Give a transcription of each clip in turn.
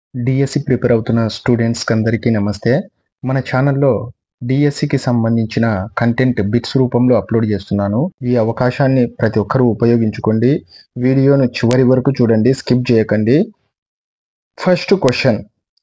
DSC prepare అవుతున్న స్టూడెంట్స్కి అందరికీ నమస్తే మన ఛానల్లో డిఎస్సికి సంబంధించిన కంటెంట్ బిట్స్ రూపంలో అప్లోడ్ చేస్తున్నాను ఈ అవకాశాన్ని ప్రతి ఒక్కరూ ఉపయోగించుకోండి వీడియోను చివరి వరకు చూడండి స్కిప్ చేయకండి ఫస్ట్ క్వశ్చన్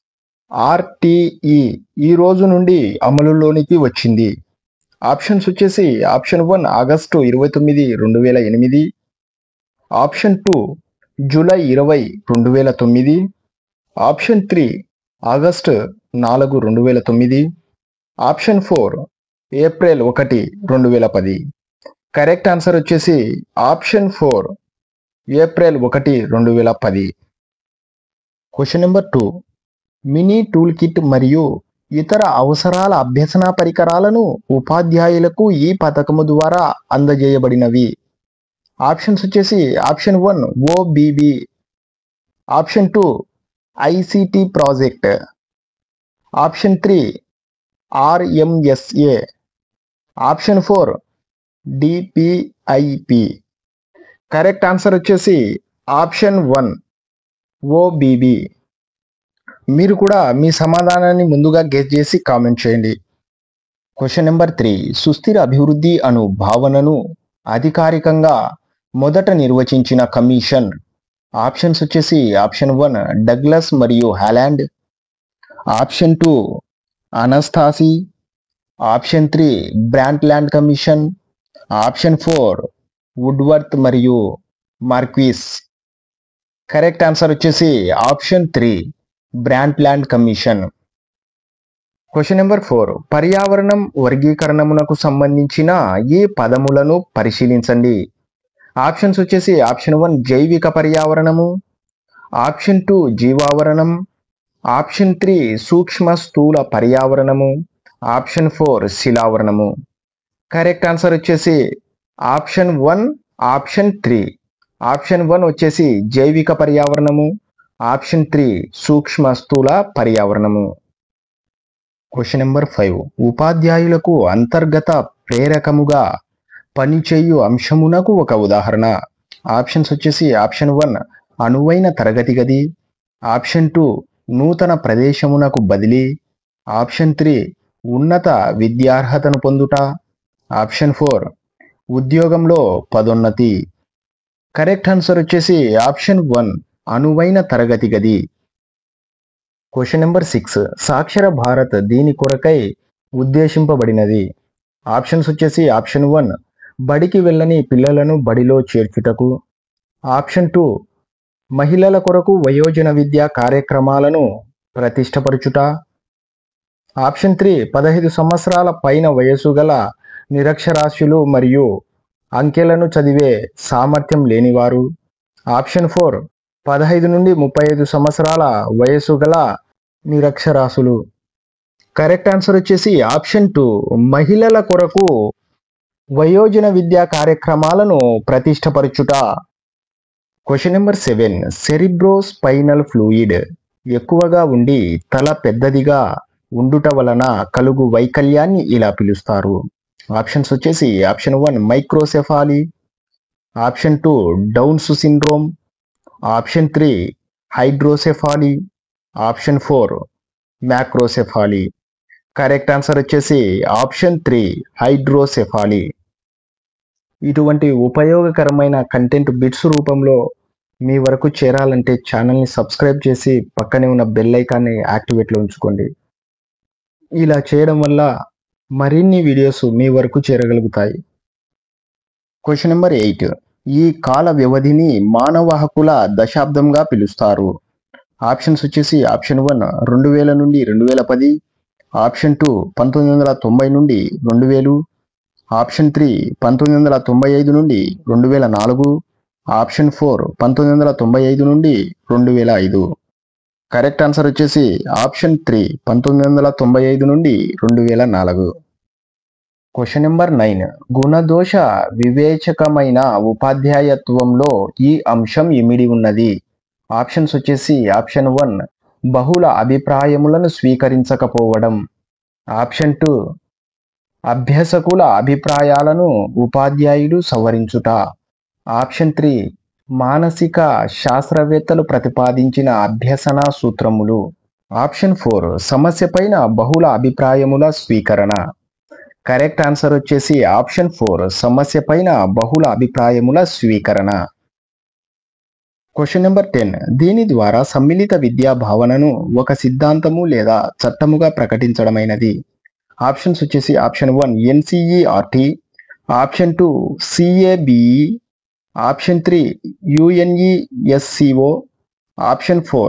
ఆర్టీఈ ఈ రోజు నుండి అమలులోనికి వచ్చింది ఆప్షన్స్ వచ్చేసి ఆప్షన్ వన్ ఆగస్టు ఇరవై తొమ్మిది రెండు వేల ఎనిమిది ఆప్షన్ టూ జూలై ఇరవై రెండు వేల తొమ్మిది ఆప్షన్ త్రీ ఆగస్ట్ నాలుగు రెండు వేల తొమ్మిది ఆప్షన్ ఫోర్ ఏప్రిల్ ఒకటి రెండు వేల పది కరెక్ట్ ఆన్సర్ వచ్చేసి ఆప్షన్ ఫోర్ ఏప్రిల్ ఒకటి రెండు వేల పది question number two mini tool kit మరియు ఇతర అవసరాల అభ్యసన పరికరాలను ఉపాధ్యాయులకు ఈ పథకము ద్వారా అందజేయబడినవి ఆప్షన్స్ వచ్చేసి option one OBB option two ICT project option three RMSA option four DPIP correct answer వచ్చేసి ఆప్షన్ వన్ ఓబిబి మీరు కూడా మీ సమాధానాన్ని ముందుగా గెస్ చేసి కామెంట్ చేయండి క్వశ్చన్ నెంబర్ త్రీ సుస్థిర అభివృద్ధి అను భావనను అధికారికంగా మొదట నిర్వచించిన కమిషన్ ఆప్షన్స్ వచ్చేసి ఆప్షన్ వన్ డగ్లస్ మరియు Holland option two Anastasi option three Brundtland commission option four Woodworth మరియు మార్క్విస్ కరెక్ట్ ఆన్సర్ వచ్చేసి option three Brundtland commission question number four పర్యావరణం వర్గీకరణమునకు సంబంధించిన ఈ పదములను పరిశీలించండి ఆప్షన్స్ వచ్చేసి ఆప్షన్ వన్ జైవిక పర్యావరణము ఆప్షన్ టూ జీవావరణం ఆప్షన్ త్రీ సూక్ష్మ స్థూల పర్యావరణము ఆప్షన్ ఫోర్ శిలావరణము కరెక్ట్ ఆన్సర్ వచ్చేసి option one option three option one వచ్చేసి జైవిక పర్యావరణము ఆప్షన్ త్రీ సూక్ష్మ స్థూల పర్యావరణము క్వశ్చన్ నెంబర్ ఫైవ్ ఉపాధ్యాయులకు అంతర్గత ప్రేరకముగా పనిచేయు అంశమునకు ఒక ఉదాహరణ ఆప్షన్స్ వచ్చేసి ఆప్షన్ వన్ అనువైన తరగతి గది ఆప్షన్ టూ నూతన ప్రదేశమునకు బదిలీ ఆప్షన్ త్రీ ఉన్నత విద్యార్హతను పొందుట ఆప్షన్ ఫోర్ ఉద్యోగంలో పదోన్నతి కరెక్ట్ ఆన్సర్ వచ్చేసి ఆప్షన్ వన్ అనువైన తరగతి గది question number six Saakshar Bharat దీని కొరకై ఉద్దేశింపబడినది ఆప్షన్స్ వచ్చేసి ఆప్షన్ వన్ బడికి వెళ్ళని పిల్లలను బడిలో చేర్చుటకు ఆప్షన్ టూ మహిళల కొరకు వయోజన విద్యా కార్యక్రమాలను ప్రతిష్టపరచుట ఆప్షన్ త్రీ పదహైదు సంవత్సరాల పైన వయసు గల నిరక్షరాస్యులు మరియు అంకెలను చదివే సామర్థ్యం లేనివారు ఆప్షన్ ఫోర్ పదహైదు నుండి ముప్పై ఐదు సంవత్సరాల వయసు గల నిరక్షరాస్యులు కరెక్ట్ ఆన్సర్ వచ్చేసి ఆప్షన్ టూ మహిళల కొరకు వయోజన విద్యా కార్యక్రమాలను ప్రతిష్టపరచుట question number seven cerebrospinal fluid ఎక్కువగా ఉండి తల పెద్దదిగా ఉండుట వలన కలుగు వైకల్యాన్ని ఇలా పిలుస్తారు ఆప్షన్స్ వచ్చేసి option one microcephaly option two Down's syndrome option three hydrocephaly option four macrocephaly correct answer వచ్చేసి ఆప్షన్ త్రీ హైడ్రోసెఫాలీ ఇటువంటి ఉపయోగకరమైన కంటెంట్ బిట్స్ రూపంలో మీ వరకు చేరాలంటే ఛానల్ని సబ్స్క్రైబ్ చేసి పక్కనే ఉన్న బెల్ ఐకాన్ని యాక్టివేట్లో ఉంచుకోండి ఇలా చేయడం వల్ల మరిన్ని వీడియోస్ మీ వరకు చేరగలుగుతాయి క్వశ్చన్ నెంబర్ ఎయిట్ ఈ కాల వ్యవధిని మానవ హక్కుల దశాబ్దంగా పిలుస్తారు ఆప్షన్స్ వచ్చేసి ఆప్షన్ వన్ రెండు వేల నుండి రెండు వేల పది ఆప్షన్ టూ పంతొమ్మిది వందల తొంభై నుండి రెండు వేలు ఆప్షన్ త్రీ పంతొమ్మిది వందల తొంభై ఐదు నుండి రెండు వేల నాలుగు ఆప్షన్ ఫోర్ పంతొమ్మిది వందల తొంభై ఐదు నుండి రెండు వేల ఐదు కరెక్ట్ ఆన్సర్ వచ్చేసి ఆప్షన్ త్రీ పంతొమ్మిది వందల తొంభై ఐదు నుండి రెండు వేల నాలుగు క్వశ్చన్ నెంబర్ నైన్ గుణదోష వివేచకమైన ఉపాధ్యాయత్వంలో ఈ అంశం ఇమిడి ఉన్నది ఆప్షన్స్ వచ్చేసి ఆప్షన్ వన్ బహుళ అభిప్రాయములను స్వీకరించకపోవడం ఆప్షన్ టూ అభ్యసకుల అభిప్రాయాలను ఉపాధ్యాయుడు సవరించుట ఆప్షన్ త్రీ మానసిక శాస్త్రవేత్తలు ప్రతిపాదించిన అభ్యసన సూత్రములు ఆప్షన్ ఫోర్ సమస్య పైన బహుళ అభిప్రాయముల స్వీకరణ కరెక్ట్ ఆన్సర్ వచ్చేసి ఆప్షన్ ఫోర్ సమస్య పైన బహుళ అభిప్రాయముల స్వీకరణ క్వశ్చన్ నెంబర్ టెన్ దీని ద్వారా సమ్మిళిత విద్యా భావనను ఒక సిద్ధాంతము లేదా చట్టముగా ప్రకటించడమైనది ఆప్షన్స్ వచ్చేసి option one NCERT option two CABE option three UNESCO option four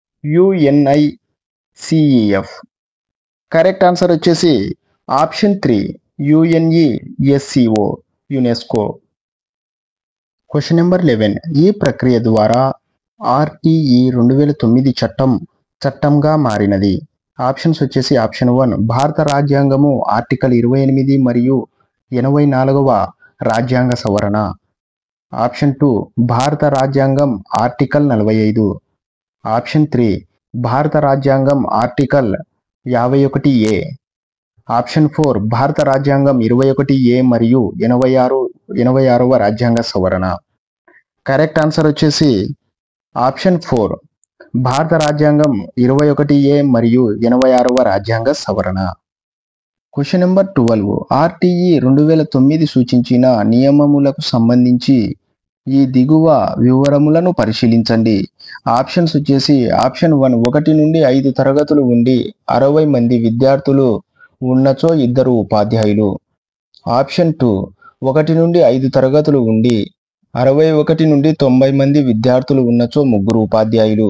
UNICEF correct answer వచ్చేసి option three UNESCO UNESCO question number eleven ఈ ప్రక్రియ ద్వారా ఆర్టీఈ రెండు వేల తొమ్మిది చట్టం చట్టంగా మారినది ఆప్షన్స్ వచ్చేసి ఆప్షన్ వన్ భారత రాజ్యాంగము ఆర్టికల్ ఇరవై ఎనిమిది మరియు ఎనభై నాలుగవ రాజ్యాంగ సవరణ ఆప్షన్ టూ భారత రాజ్యాంగం ఆర్టికల్ నలభై ఐదు ఆప్షన్ త్రీ భారత రాజ్యాంగం ఆర్టికల్ యాభై ఒకటి ఏ ఆప్షన్ ఫోర్ భారత రాజ్యాంగం ఇరవై ఒకటి ఏ మరియు ఎనభై ఆరు ఎనభై ఆరవ రాజ్యాంగ సవరణ కరెక్ట్ ఆన్సర్ వచ్చేసి ఆప్షన్ ఫోర్ భారత రాజ్యాంగం ఇరవై ఒకటి ఏ మరియు ఎనభై ఆరవ రాజ్యాంగ సవరణ క్వశ్చన్ నెంబర్ ట్వెల్వ్ ఆర్టీఈ రెండు వేల తొమ్మిది సూచించిన నియమములకు సంబంధించి ఈ దిగువ వివరములను పరిశీలించండి ఆప్షన్స్ వచ్చేసి ఆప్షన్ వన్ ఒకటి నుండి ఐదు తరగతులు ఉండి అరవై మంది విద్యార్థులు ఉన్నచో ఇద్దరు ఉపాధ్యాయులు ఆప్షన్ టూ ఒకటి నుండి ఐదు తరగతులు ఉండి అరవై ఒకటి నుండి తొంభై మంది విద్యార్థులు ఉన్నచో ముగ్గురు ఉపాధ్యాయులు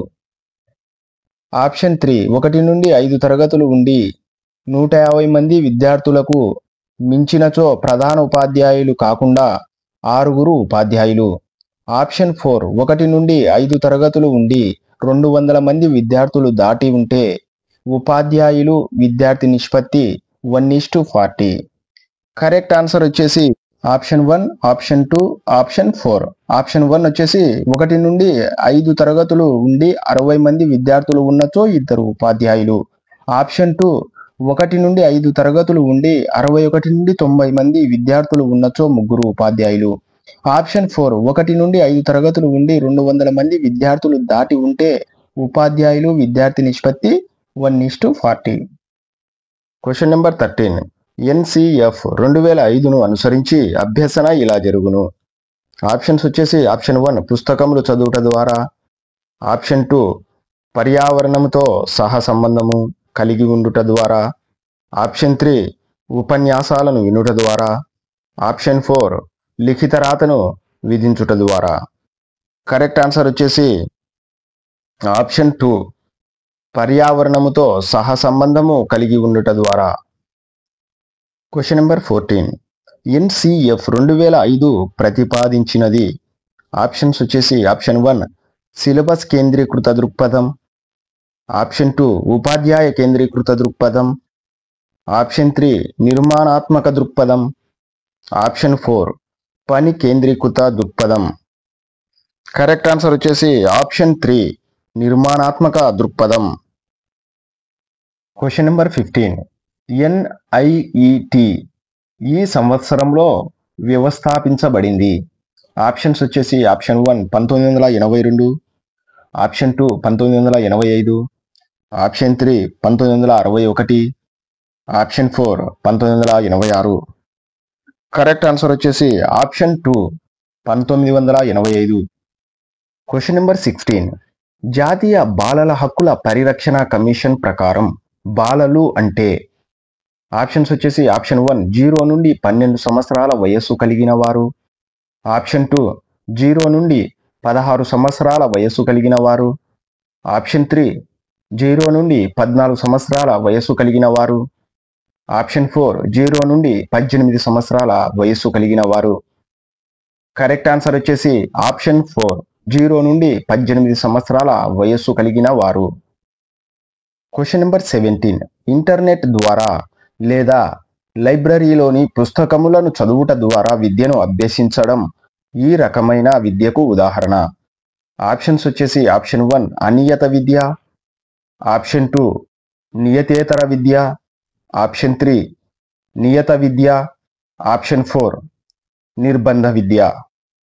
ఆప్షన్ త్రీ ఒకటి నుండి ఐదు తరగతులు ఉండి నూట యాభై మంది విద్యార్థులకు మించినచో ప్రధాన ఉపాధ్యాయులు కాకుండా ఆరుగురు ఉపాధ్యాయులు ఆప్షన్ ఫోర్ ఒకటి నుండి ఐదు తరగతులు ఉండి రెండు వందల మంది విద్యార్థులు దాటి ఉంటే ఉపాధ్యాయులు విద్యార్థి నిష్పత్తి one is to forty correct answer వచ్చేసి option one option two option four option one వచ్చేసి ఒకటి నుండి ఐదు తరగతులు ఉండి అరవై మంది విద్యార్థులు ఉన్నచో ఇద్దరు ఉపాధ్యాయులు ఆప్షన్ టూ ఒకటి నుండి ఐదు తరగతులు ఉండి అరవై ఒకటి నుండి తొంభై మంది విద్యార్థులు ఉన్నచో ముగ్గురు ఉపాధ్యాయులు ఆప్షన్ ఫోర్ ఒకటి నుండి ఐదు తరగతులు ఉండి రెండు వందల మంది విద్యార్థులు దాటి ఉంటే ఉపాధ్యాయులు విద్యార్థి నిష్పత్తి one is to forty question number thirteen NCF రెండు వేల ఐదును అనుసరించి అభ్యసన ఇలా జరుగును ఆప్షన్స్ వచ్చేసి ఆప్షన్ వన్ పుస్తకములు చదువుట ద్వారా ఆప్షన్ టూ పర్యావరణంతో సహ సంబంధము కలిగి ఉండుట ద్వారా ఆప్షన్ త్రీ ఉపన్యాసాలను వినుట ద్వారా ఆప్షన్ ఫోర్ లిఖిత రాతను విధించుట ద్వారా కరెక్ట్ ఆన్సర్ వచ్చేసి ఆప్షన్ టూ పర్యావరణముతో సహ సంబంధము కలిగి ఉండుట ద్వారా క్వశ్చన్ నెంబర్ ఫోర్టీన్ ఎన్సిఎఫ్ రెండు వేల ఐదు ప్రతిపాదించినది ఆప్షన్స్ వచ్చేసి ఆప్షన్ వన్ సిలబస్ కేంద్రీకృత దృక్పథం ఆప్షన్ టూ ఉపాధ్యాయ కేంద్రీకృత దృక్పథం ఆప్షన్ త్రీ నిర్మాణాత్మక దృక్పథం ఆప్షన్ ఫోర్ పని కేంద్రీకృత దృక్పథం కరెక్ట్ ఆన్సర్ వచ్చేసి ఆప్షన్ త్రీ నిర్మాణాత్మక దృక్పథం క్వశ్చన్ నెంబర్ ఫిఫ్టీన్ ఎన్ఐఈటి ఈ సంవత్సరంలో వ్యవస్థాపించబడింది ఆప్షన్స్ వచ్చేసి ఆప్షన్ వన్ పంతొమ్మిది వందల ఎనభై రెండు ఆప్షన్ టూ పంతొమ్మిది వందల ఎనభై ఐదు ఆప్షన్ త్రీ పంతొమ్మిది వందల అరవై ఒకటి ఆప్షన్ ఫోర్ పంతొమ్మిది వందల ఎనభై ఆరు కరెక్ట్ ఆన్సర్ వచ్చేసి ఆప్షన్ టూ పంతొమ్మిది వందల ఎనభై ఐదు క్వశ్చన్ నెంబర్ సిక్స్టీన్ జాతీయ బాలల హక్కుల పరిరక్షణ కమిషన్ ప్రకారం బాలలు అంటే ఆప్షన్స్ వచ్చేసి ఆప్షన్ వన్ జీరో నుండి పన్నెండు సంవత్సరాల వయస్సు కలిగిన వారు ఆప్షన్ టూ జీరో నుండి పదహారు సంవత్సరాల వయస్సు కలిగిన వారు ఆప్షన్ త్రీ జీరో నుండి పద్నాలుగు సంవత్సరాల వయస్సు కలిగిన వారు ఆప్షన్ ఫోర్ జీరో నుండి పద్దెనిమిది సంవత్సరాల వయస్సు కలిగిన వారు కరెక్ట్ ఆన్సర్ వచ్చేసి ఆప్షన్ ఫోర్ జీరో నుండి పద్దెనిమిది సంవత్సరాల వయస్సు కలిగిన వారు క్వశ్చన్ నెంబర్ సెవెంటీన్ ఇంటర్నెట్ ద్వారా లేదా లైబ్రరీలోని పుస్తకములను చదువుట ద్వారా విద్యను అభ్యసించడం ఈ రకమైన విద్యకు ఉదాహరణ ఆప్షన్స్ వచ్చేసి ఆప్షన్ వన్ అనియత విద్య ఆప్షన్ టూ నియతేతర విద్య ఆప్షన్ త్రీ నియత విద్య ఆప్షన్ ఫోర్ నిర్బంధ విద్య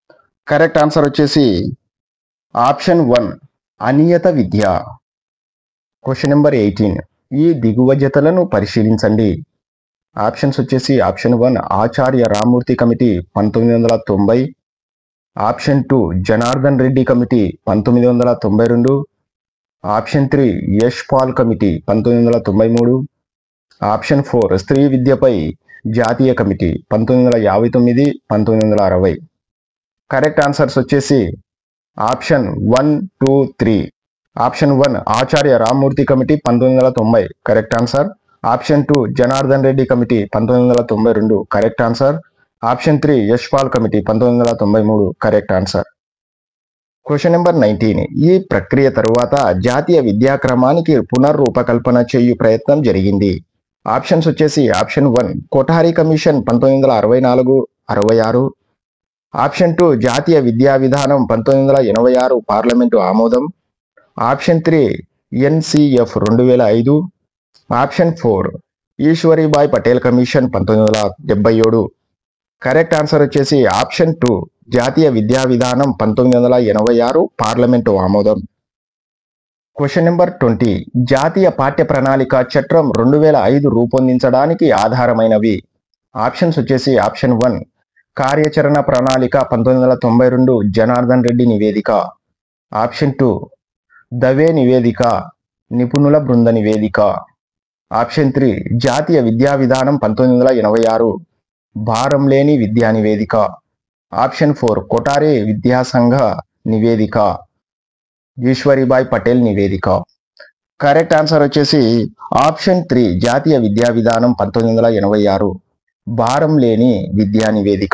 కరెక్ట్ ఆన్సర్ వచ్చేసి ఆప్షన్ వన్ అనియత విద్య క్వశ్చన్ నెంబర్ ఎయిటీన్ ఈ దిగువ జతలను పరిశీలించండి ఆప్షన్స్ వచ్చేసి option one Acharya Ramamurthy committee పంతొమ్మిది వందల తొంభై option two Janardhan Reddy committee పంతొమ్మిది వందల తొంభై రెండు option three Yash Pal committee పంతొమ్మిది వందల తొంభై మూడు ఆప్షన్ ఫోర్ స్త్రీ విద్యపై జాతీయ కమిటీ పంతొమ్మిది వందల యాభై తొమ్మిది పంతొమ్మిది వందల అరవై కరెక్ట్ ఆన్సర్స్ వచ్చేసి option one two three option one Acharya Rammurthy committee పంతొమ్మిది వందల తొంభై correct answer option two Janardhan Reddy committee పంతొమ్మిది వందల తొంభై రెండు correct answer option three Yashpal committee పంతొమ్మిది వందల తొంభై మూడు correct answer question number nineteen ఈ ప్రక్రియ తరువాత జాతీయ విద్యాక్రమానికి పునర్రూపకల్పన చేయు ప్రయత్నం జరిగింది ఆప్షన్స్ వచ్చేసి ఆప్షన్ వన్ కొఠారి కమిషన్ పంతొమ్మిది వందల అరవై నాలుగు అరవై ఆరు ఆప్షన్ టూ జాతీయ విద్యా విధానం పంతొమ్మిది వందల ఎనభై ఆరు పార్లమెంటు ఆమోదం ఆప్షన్ త్రీ ఎన్సిఎఫ్ రెండు వేల ఐదు option four Ishwaribhai Patel commission పంతొమ్మిది వందల డెబ్బై ఏడు కరెక్ట్ ఆన్సర్ వచ్చేసి ఆప్షన్ టూ జాతీయ విద్యా విధానం పంతొమ్మిది వందల ఎనభై ఆరు పార్లమెంటు ఆమోదం క్వశ్చన్ నెంబర్ ట్వంటీ జాతీయ పాఠ్య ప్రణాళిక చట్టం రెండు వేల ఐదు రూపొందించడానికి ఆధారమైనవి ఆప్షన్స్ వచ్చేసి ఆప్షన్ వన్ కార్యాచరణ ప్రణాళిక పంతొమ్మిది వందల తొంభై రెండు జనార్దన్ రెడ్డి నివేదిక ఆప్షన్ టూ దవే నివేదిక నిపుణుల బృంద నివేదిక ఆప్షన్ త్రీ జాతీయ విద్యా విధానం పంతొమ్మిది వందల ఎనభై ఆరు భారం లేని విద్యా నివేదిక ఆప్షన్ ఫోర్ కొటారే విద్యా సంఘ నివేదిక ఈశ్వరీబాయ్ పటేల్ నివేదిక కరెక్ట్ ఆన్సర్ వచ్చేసి ఆప్షన్ త్రీ జాతీయ విద్యా విధానం పంతొమ్మిది వందల ఎనభై ఆరు భారం లేని విద్యా నివేదిక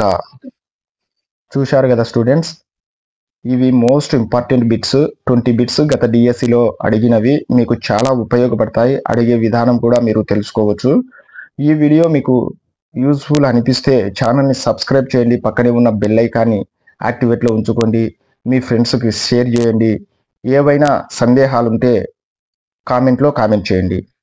చూశారు కదా స్టూడెంట్స్ ఇవి most important bits twenty bits గత డిఎస్సిలో అడిగినవి మీకు చాలా ఉపయోగపడతాయి అడిగే విధానం కూడా మీరు తెలుసుకోవచ్చు ఈ వీడియో మీకు యూస్ఫుల్ అనిపిస్తే ఛానల్ని సబ్స్క్రైబ్ చేయండి పక్కనే ఉన్న బెల్ ఐకాన్ని యాక్టివేట్లో ఉంచుకోండి మీ ఫ్రెండ్స్కి షేర్ చేయండి ఏవైనా సందేహాలుంటే కామెంట్లో కామెంట్ చేయండి